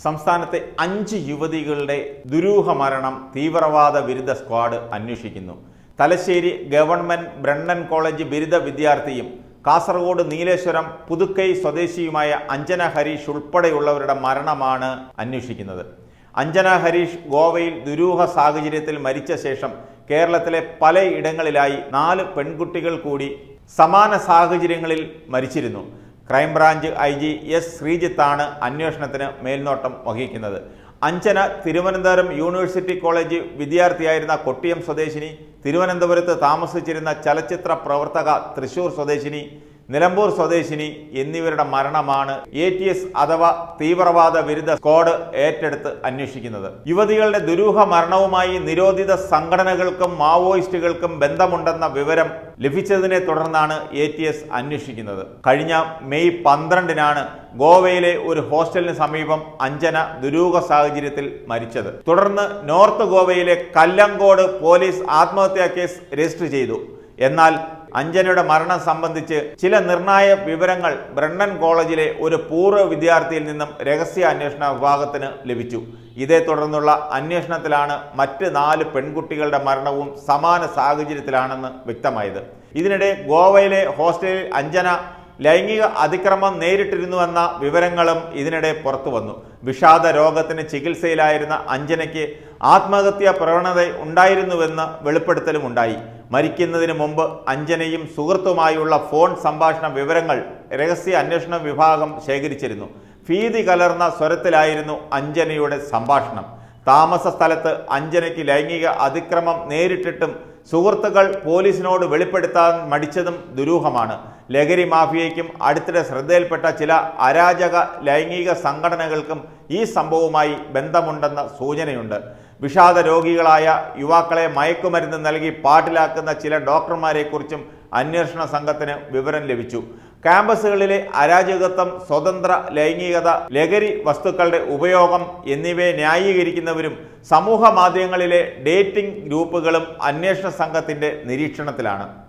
സംസ്ഥാനത്തെ അഞ്ച് യുവതികളുടെ ദുരൂഹ മരണം തീവ്രവാദ വിരുദ്ധ സ്ക്വാഡ് അന്വേഷിക്കുന്നു തലശ്ശേരി ഗവൺമെന്റ് ബ്രണ്ണൻ കോളേജ് ബിരുദ വിദ്യാർത്ഥിയും കാസർഗോഡ് നീലേശ്വരം പുതുക്കൈ സ്വദേശിയുമായ അഞ്ജന ഹരീഷ് ഉൾപ്പെടെയുള്ളവരുടെ മരണമാണ് അന്വേഷിക്കുന്നത് അഞ്ജന ഹരീഷ് ഗോവയിൽ ദുരൂഹ സാഹചര്യത്തിൽ മരിച്ച ശേഷം കേരളത്തിലെ പലയിടങ്ങളിലായി നാല് പെൺകുട്ടികൾ കൂടി സമാന സാഹചര്യങ്ങളിൽ മരിച്ചിരുന്നു ക്രൈംബ്രാഞ്ച് ഐ ജി എസ് ശ്രീജിത്താണ് അന്വേഷണത്തിന് മേൽനോട്ടം വഹിക്കുന്നത് അഞ്ജന തിരുവനന്തപുരം യൂണിവേഴ്സിറ്റി കോളേജ് വിദ്യാർത്ഥിയായിരുന്ന കൊട്ടിയം സ്വദേശിനി തിരുവനന്തപുരത്ത് താമസിച്ചിരുന്ന ചലച്ചിത്ര പ്രവർത്തക തൃശൂർ സ്വദേശിനി നിലമ്പൂർ സ്വദേശിനി എന്നിവരുടെ മരണമാണ് എ ടി എസ് അഥവാ തീവ്രവാദ വിരുദ്ധ സ്ക്വാഡ് ഏറ്റെടുത്ത് അന്വേഷിക്കുന്നത് യുവതികളുടെ ദുരൂഹ മരണവുമായി നിരോധിത സംഘടനകൾക്കും മാവോയിസ്റ്റുകൾക്കും ബന്ധമുണ്ടെന്ന വിവരം ലഭിച്ചതിനെ തുടർന്നാണ് എ ടി എസ് അന്വേഷിക്കുന്നത് കഴിഞ്ഞ മെയ് പന്ത്രണ്ടിനാണ് ഗോവയിലെ ഒരു ഹോസ്റ്റലിന് സമീപം അഞ്ജന ദുരൂഹ സാഹചര്യത്തിൽ മരിച്ചത് തുടർന്ന് നോർത്ത് ഗോവയിലെ കല്ലങ്കോട് പോലീസ് ആത്മഹത്യാ കേസ് രജിസ്റ്റർ ചെയ്തു എന്നാൽ അഞ്ജനയുടെ മരണം സംബന്ധിച്ച് ചില നിർണായക വിവരങ്ങൾ ബ്രണ്ണൻ കോളേജിലെ ഒരു പൂർവ്വ വിദ്യാർത്ഥിയിൽ നിന്നും രഹസ്യ അന്വേഷണ വിഭാഗത്തിന് ലഭിച്ചു ഇതേ തുടർന്നുള്ള അന്വേഷണത്തിലാണ് മറ്റ് നാല് പെൺകുട്ടികളുടെ മരണവും സമാന സാഹചര്യത്തിലാണെന്ന് വ്യക്തമായത് ഇതിനിടെ ഗോവയിലെ ഹോസ്റ്റലിൽ അഞ്ജന ലൈംഗിക അതിക്രമം നേരിട്ടിരുന്നുവെന്ന വിവരങ്ങളും ഇതിനിടെ പുറത്തു വന്നു വിഷാദ രോഗത്തിന് ചികിത്സയിലായിരുന്ന അഞ്ജനയ്ക്ക് ആത്മഹത്യാ പ്രവണത ഉണ്ടായിരുന്നുവെന്ന് വെളിപ്പെടുത്തലും ഉണ്ടായി മരിക്കുന്നതിന് മുമ്പ് അഞ്ജനയും സുഹൃത്തുമായുള്ള ഫോൺ സംഭാഷണ വിവരങ്ങൾ രഹസ്യ അന്വേഷണ വിഭാഗം ശേഖരിച്ചിരുന്നു ഭീതി കലർന്ന സ്വരത്തിലായിരുന്നു അഞ്ജനയുടെ സംഭാഷണം താമസ സ്ഥലത്ത് അഞ്ജനയ്ക്ക് ലൈംഗിക അതിക്രമം നേരിട്ടിട്ടും സുഹൃത്തുക്കൾ പോലീസിനോട് വെളിപ്പെടുത്താൻ മടിച്ചതും ദുരൂഹമാണ് ലഹരി മാഫിയയ്ക്കും അടുത്തിടെ ശ്രദ്ധയിൽപ്പെട്ട ചില അരാജക ലൈംഗിക സംഘടനകൾക്കും ഈ സംഭവവുമായി ബന്ധമുണ്ടെന്ന സൂചനയുണ്ട് വിഷാദ രോഗികളായ യുവാക്കളെ മയക്കുമരുന്ന് നൽകി പാട്ടിലാക്കുന്ന ചില ഡോക്ടർമാരെക്കുറിച്ചും അന്വേഷണ സംഘത്തിന് വിവരം ലഭിച്ചു ക്യാമ്പസുകളിലെ അരാജകത്വം സ്വതന്ത്ര ലൈംഗികത ലഹരി വസ്തുക്കളുടെ ഉപയോഗം എന്നിവയെ ന്യായീകരിക്കുന്നവരും സമൂഹ മാധ്യമങ്ങളിലെ ഡേറ്റിംഗ് ഗ്രൂപ്പുകളും അന്വേഷണ സംഘത്തിന്റെ നിരീക്ഷണത്തിലാണ്